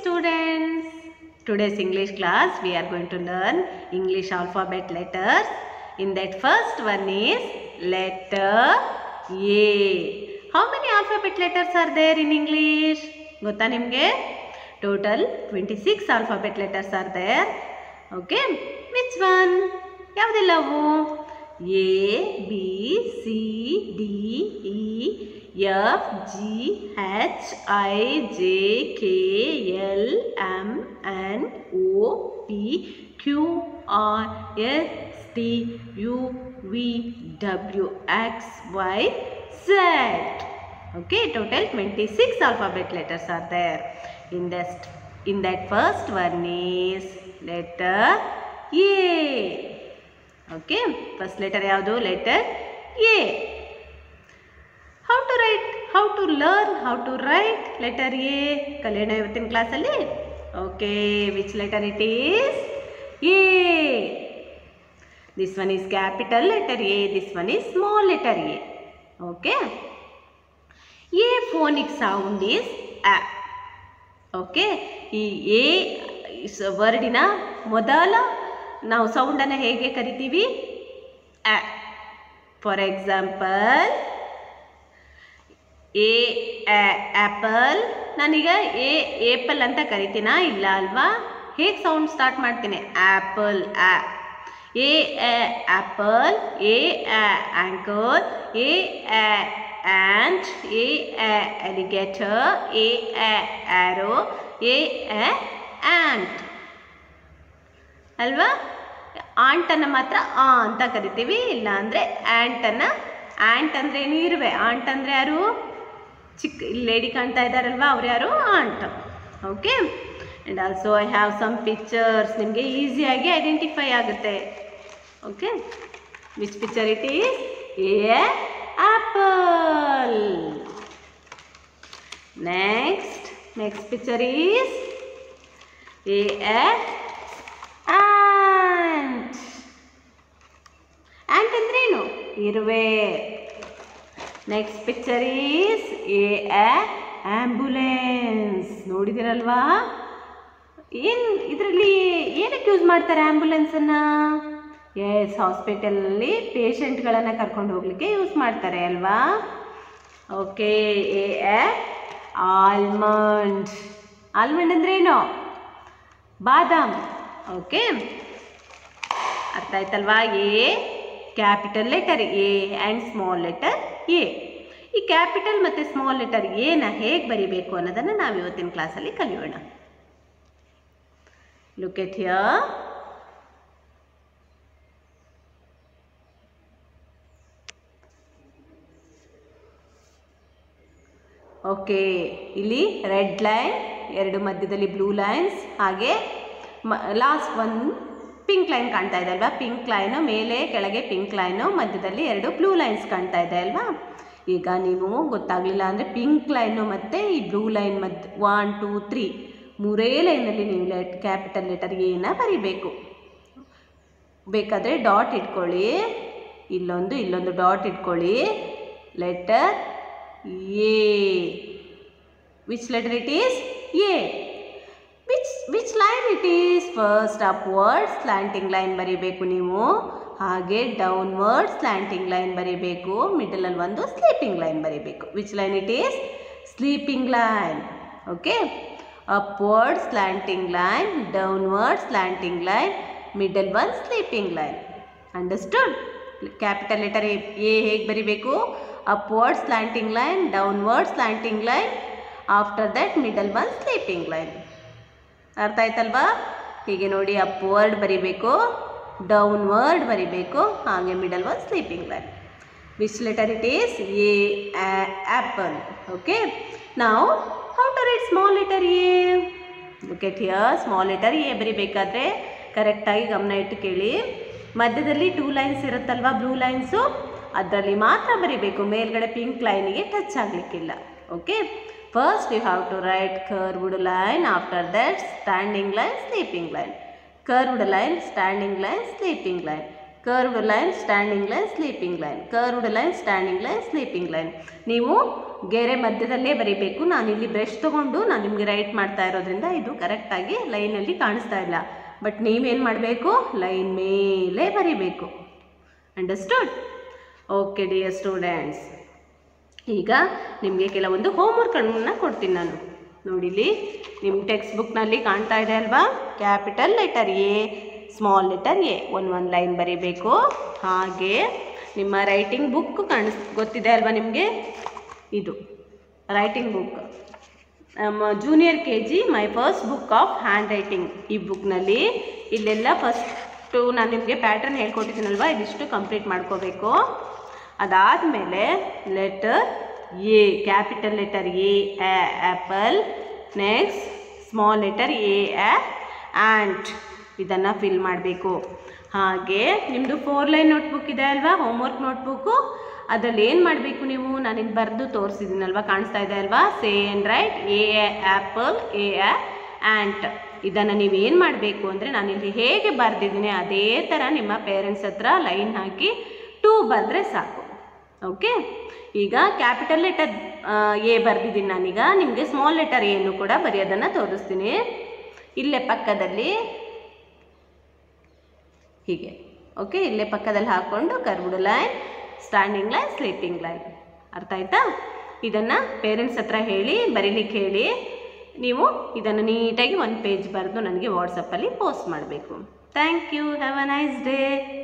students. Today's English class we are going to learn English alphabet letters. In that first one is letter A. How many alphabet letters are there in English? ಗೊತ್ತಾ ನಿಮಗೆ total twenty six alphabet letters are there okay which one ಯಾವುದೆಲ್ಲವು A B C D E F G H I J K L M N O P Q R S T U V W X Y Z okay total 26 alphabet letters are there in that in that first one is letter a okay first letter ಯಾವುದು letter a how to write how to learn how to write letter a ಕಲಿಯೋಣ ಇವತ್ತಿನ ಕ್ಲಾಸಲ್ಲಿ okay which letter it is A this one is capital letter a this one is small letter a okay A phonic sound is ಅ okay ಈ A ವರ್ಡಿನ ಮೊದಲ ನಾವು ಸೌಂಡನ್ನು ಹೇಗೆ ಕರಿತೀವಿ ಅ ಫಾರ್ ಎಕ್ಸಾಂಪಲ್ ಎ ಆ್ಯಪಲ್ ನಾನೀಗ ಎ ಏಪಲ್ ಅಂತ ಕರಿತೀನಾ ಇಲ್ಲ ಅಲ್ವಾ ಹೇಗೆ ಸೌಂಡ್ ಸ್ಟಾರ್ಟ್ ಮಾಡ್ತೀನಿ ಆ್ಯಪಲ್ ಆ A apple A anchor A ant, a, a alligator, a, a arrow, a, a ant. ಅಲ್ವಾ ಆಂಟನ್ನು ಮಾತ್ರ ಆ ಅಂತ ಕರಿತೀವಿ ಇಲ್ಲ ಅಂದರೆ ಆ್ಯಂಟನ್ನು ಆ್ಯಂಟ್ ಅಂದರೆ ಏನು ಇರುವೆ ಆಂಟ್ ಅಂದರೆ ಯಾರು ಚಿಕ್ಕ ಇಲ್ಲಿ ಲೇಡಿ ಕಾಣ್ತಾ ಇದ್ದಾರಲ್ವಾ ಅವ್ರು ಯಾರು ant okay and also I have some pictures ನಿಮಗೆ ಈಸಿಯಾಗಿ ಐಡೆಂಟಿಫೈ ಆಗುತ್ತೆ okay which picture it is A apple. Next, next picture is a ant. Ant ಅಂದ್ರೇನು ಇರುವೆ next picture is A ambulance ನೋಡಿದಿರಲ್ವಾ ಏನು ಇದರಲ್ಲಿ ಏನಕ್ಕೆ ಯೂಸ್ ಮಾಡ್ತಾರೆ ಆ್ಯಂಬುಲೆನ್ಸನ್ನು ಎಸ್ ಹಾಸ್ಪಿಟಲಲ್ಲಿ ಪೇಷಂಟ್ಗಳನ್ನು ಕರ್ಕೊಂಡು ಹೋಗಲಿಕ್ಕೆ ಯೂಸ್ ಮಾಡ್ತಾರೆ ಅಲ್ವಾ ಓಕೆ ಎ ಆಲ್ಮಂಡ್ ಆಲ್ಮಂಡ್ ಅಂದ್ರೆ ಏನು ಬಾದಾಮ್ ಓಕೆ ಅರ್ಥ ಆಯ್ತಲ್ವಾ A capital letter A and small letter A ಈ ಕ್ಯಾಪಿಟಲ್ ಮತ್ತು ಸ್ಮಾಲ್ ಲೆಟರ್ ಎನ ಹೇಗೆ ಬರಿಬೇಕು ಅನ್ನೋದನ್ನು ನಾವು ಇವತ್ತಿನ ಕ್ಲಾಸಲ್ಲಿ ಕಲಿಯೋಣ ಲುಕ್ ಎಟ್ ಹಿಯರ್ ಓಕೆ ಇಲ್ಲಿ ರೆಡ್ ಲೈನ್ ಎರಡು ಮಧ್ಯದಲ್ಲಿ ಬ್ಲೂ ಲೈನ್ಸ್ ಹಾಗೆ ಮ ಲಾಸ್ಟ್ ಒನ್ ಪಿಂಕ್ ಲೈನ್ ಕಾಣ್ತಾ ಇದೆ ಅಲ್ವಾ ಪಿಂಕ್ ಲೈನು ಮೇಲೆ ಕೆಳಗೆ ಪಿಂಕ್ ಲೈನು ಮಧ್ಯದಲ್ಲಿ ಎರಡು ಬ್ಲೂ ಲೈನ್ಸ್ ಕಾಣ್ತಾ ಇದೆ ಅಲ್ವಾ ಈಗ ನೀವು ಗೊತ್ತಾಗಲಿಲ್ಲ ಅಂದರೆ ಪಿಂಕ್ ಲೈನು ಮತ್ತು ಈ ಬ್ಲೂ ಲೈನ್ ಮಧ್ಯ ಒನ್ ಟೂ ತ್ರೀ ಮೂರೇ ಲೈನಲ್ಲಿ ನೀವು ಲೆಟ್ ಕ್ಯಾಪಿಟಲ್ ಲೆಟರ್ ಏನ ಬರಿಬೇಕು ಬೇಕಾದರೆ ಡಾಟ್ ಇಟ್ಕೊಳ್ಳಿ ಇಲ್ಲೊಂದು ಇಲ್ಲೊಂದು ಡಾಟ್ ಇಟ್ಕೊಳ್ಳಿ letter A which letter it is A which which line it is first upward slanting line ಬರೀಬೇಕು ನೀವು ಹಾಗೆ ಡೌನ್ವರ್ಡ್ ಸ್ಲ್ಯಾಂಟಿಂಗ್ ಲೈನ್ ಬರೀಬೇಕು ಮಿಡಲಲ್ಲಿ ಒಂದು ಸ್ಲೀಪಿಂಗ್ ಲೈನ್ ಬರೀಬೇಕು which line it is sleeping line okay upward slanting line downward slanting line middle one sleeping line understood capital letter A ಹೇಗೆ ಬರೀಬೇಕು upward slanting line downward slanting line after that middle one sleeping line ಅರ್ಥ ಆಯ್ತಲ್ವಾ ಹೀಗೆ ನೋಡಿ upward ಬರಿಬೇಕು downward ಬರಿಬೇಕು ಹಾಗೆ middle one sleeping line which letter it is A apple okay ನಾವು how to write small letter A okay here small letter A ಬರಿಬೇಕಾದ್ರೆ ಕರೆಕ್ಟಾಗಿ ಗಮನ ಇಟ್ಟು ಕೇಳಿ ಮಧ್ಯದಲ್ಲಿ ಟೂ ಲೈನ್ಸ್ ಇರುತ್ತಲ್ವಾ ಬ್ಲೂ ಲೈನ್ಸು ಅದರಲ್ಲಿ ಮಾತ್ರ ಬರಿಬೇಕು ಮೇಲ್ಗಡೆ ಪಿಂಕ್ ಲೈನಿಗೆ ಟಚ್ ಆಗಲಿಕ್ಕಿಲ್ಲ okay first you have to write curved line after that standing line sleeping line curved line standing line sleeping line curved line standing line sleeping line curved line standing line sleeping line ನೀವು ಗೆರೆ ಮಧ್ಯದಲ್ಲೇ ಬರೀಬೇಕು ನಾನಿಲ್ಲಿ brush ತೊಗೊಂಡು ನಾನು ನಿಮಗೆ right ಮಾಡ್ತಾ ಇರೋದ್ರಿಂದ ಇದು ಕರೆಕ್ಟಾಗಿ ಲೈನಲ್ಲಿ ಕಾಣಿಸ್ತಾ ಇಲ್ಲ ಬಟ್ ನೀವೇನು ಮಾಡಬೇಕು ಲೈನ್ ಮೇಲೆ ಬರೀಬೇಕು ಅಂಡರ್ಸ್ಟುಡ್ ಓಕೆ ಡಿಯರ್ ಸ್ಟೂಡೆಂಟ್ಸ್ ಈಗ ನಿಮಗೆ ಕೆಲವೊಂದು ಹೋಮ್ವರ್ಕನ್ನು ಕೊಡ್ತೀನಿ ನಾನು ನೋಡಿಲಿ ನಿಮ್ಮ ಟೆಕ್ಸ್ಟ್ ಬುಕ್ನಲ್ಲಿ ಕಾಣ್ತಾ ಇದೆ ಅಲ್ವಾ capital letter A small letter A ಒಂದು ಒಂದು ಲೈನ್ ಬರೀಬೇಕು ಹಾಗೆ ನಿಮ್ಮ ರೈಟಿಂಗ್ ಬುಕ್ ಕಾಣಿಸ್ ಗೊತ್ತಿದೆ ಅಲ್ವಾ ನಿಮಗೆ ಇದು ರೈಟಿಂಗ್ ಬುಕ್ ನಮ್ಮ junior K G my first book of handwriting ಈ ಬುಕ್ನಲ್ಲಿ ಇಲ್ಲೆಲ್ಲ ಫಸ್ಟು ನಾನು ನಿಮಗೆ ಪ್ಯಾಟರ್ನ್ ಹೇಳ್ಕೊಟ್ಟಿದ್ದೀನಲ್ವ ಇದಿಷ್ಟು ಕಂಪ್ಲೀಟ್ ಮಾಡ್ಕೋಬೇಕು ಅದಾದಮೇಲೆ letter A capital letter A apple next small letter A ant ಇದನ್ನು ಫಿಲ್ ಮಾಡಬೇಕು ಹಾಗೆ ನಿಮ್ಮದು ಫೋರ್ ಲೈನ್ ನೋಟ್ಬುಕ್ ಇದೆ ಅಲ್ವಾ ಹೋಮ್ವರ್ಕ್ ನೋಟ್ಬುಕ್ಕು ಅದರಲ್ಲಿ ಏನು ಮಾಡಬೇಕು ನೀವು ನಾನಿಲ್ಲಿ ಬರೆದು ತೋರಿಸಿದ್ದೀನಲ್ವಾ ಕಾಣಿಸ್ತಾ ಇದೆ ಅಲ್ವಾ say and write A apple A ant ಇದನ್ನು ನೀವು ಏನು ಮಾಡಬೇಕು ಅಂದರೆ ನಾನಿಲ್ಲಿ ಹೇಗೆ ಬರೆದಿದ್ದೀನಿ ಅದೇ ಥರ ನಿಮ್ಮ ಪೇರೆಂಟ್ಸ್ ಹತ್ರ ಲೈನ್ ಹಾಕಿ ಟೂ ಬರೆದ್ರೆ ಸಾಕು ಓಕೆ ಈಗ ಕ್ಯಾಪಿಟಲ್ ಲೆಟರ್ ಎ ಬರೆದಿದ್ದೀನಿ ನಾನೀಗ ನಿಮಗೆ ಸ್ಮಾಲ್ ಲೆಟರ್ ಏನು ಕೂಡ ಬರೆಯೋದನ್ನು ತೋರಿಸ್ತೀನಿ ಇಲ್ಲೇ ಪಕ್ಕದಲ್ಲಿ ಹೀಗೆ ಓಕೆ ಇಲ್ಲೇ ಪಕ್ಕದಲ್ಲಿ ಹಾಕ್ಕೊಂಡು curved line standing line sleeping line ಅರ್ಥ ಆಯ್ತಾ ಇದನ್ನು ಪೇರೆಂಟ್ಸ್ ಹತ್ರ ಹೇಳಿ ಬರೀಲಿಕ್ಕೆ ಹೇಳಿ ನೀವು ಇದನ್ನು ನೀಟಾಗಿ ಒಂದು ಪೇಜ್ ಬರೆದು ನನಗೆ ವಾಟ್ಸಪ್ಪಲ್ಲಿ ಪೋಸ್ಟ್ ಮಾಡಬೇಕು thank you have a nice day